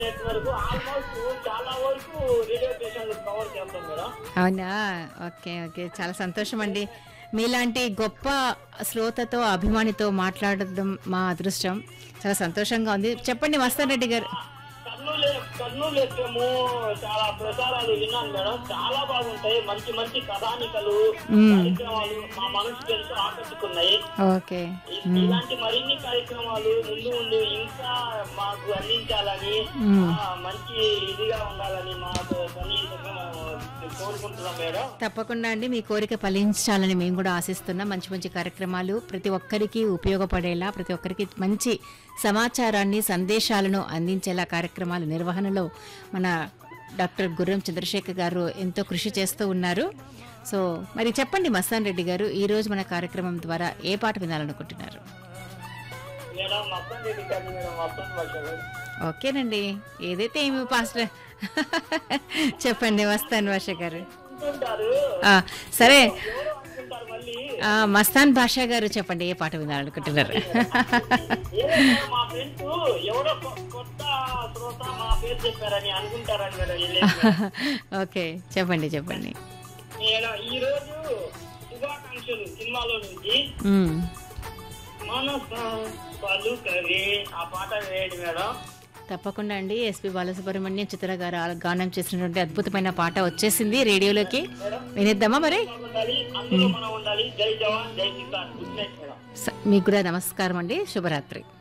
వరకు ఆల్మోస్ట్ చాలా వరకు రేడియో స్టేషన్లు కవర్ చేస్తాం మేడం అవునా ఓకే ఓకే చాలా సంతోషం అండి మీలాంటి గొప్ప శ్రోతతో అభిమానితో మాట్లాడడం మా అదృష్టం చాలా సంతోషంగా ఉంది చెప్పండి మస్తాన్ రెడ్డి గారు కర్నూలు కర్నూలు ఎఫ్ఎము చాలా ప్రసారాలు విన్నాను మేడం చాలా బాగుంటాయి మంచి మంచి కథానికలు కార్యక్రమాలు మా మనసుకి ఎంతో ఆకట్టుకున్నాయి ఓకే ఇ- ఇలాంటి మరిన్ని కార్యక్రమాలు ముందు ముందు ఇంకా మాకు అందించాలని ఆ, మంచి ఇదిగా ఉండాలని మాకు సన్నిహితంగా కోరుకుంటున్నాం మేడం తప్పకుండా అండి మీ కోరిక ఫలించాలని మేము కూడా ఆశిస్తున్నాం మంచి మంచి కార్యక్రమాలు ప్రతి ఒక్కరికి ఉపయోగపడేలా ప్రతి ఒక్కరికి మంచి సమాచారాన్ని సందేశాలను అందించేలా కార్యక్రమాల నిర్వహణలో మన డాక్టర్ గుర్రం చంద్రశేఖర్ గారు ఎంతో కృషి చేస్తూ ఉన్నారు సో మరి చెప్పండి మస్తాన్ రెడ్డి గారు ఈ రోజు మన కార్యక్రమం ద్వారా ఏ పాట వినాలనుకుంటున్నారు మేడం మొత్తం రెడ్డి కాదు మేడం మొత్తం భాషలు ఓకేనండి ఏదైతే ఏమి పాస్టర్ చెప్పండి మస్తాన్ భాష గారు అనుకుంటారు ఆ, సరే ఎవరో అనుకుంటారు మళ్ళీ ఆ, మస్తాన్ భాషా గారు చెప్పండి ఏ పాట వినాలనుకుంటున్నారు ఏదో మా ఫ్రెండ్స్ ఎవరో కొ- కొత్త శ్రోత మా పేరు చెప్పారని అనుకుంటారని మేడం వెళ్ళేసి. ఓకే చెప్పండి చెప్పండి నేను ఈ రోజు శుభాకాంక్షలు సినిమాలో నుంచి మ్మ్. మనస పలుకవే ఆ పాట వేయండి మేడం తప్పకుండా అండి ఎస్పి బాలసుబ్రహ్మణ్యం చిత్ర గారు ఆ గానం చేసినటువంటి అద్భుతమైన పాట వచ్చేసింది రేడియోలోకి వినిద్దామా మరి ఉండాలి అందులో మనం ఉండాలి జై జవాన్ జై కిసాన్ గుడ్ నైట్ మేడం స- మీకు కూడా నమస్కారం అండి శుభరాత్రి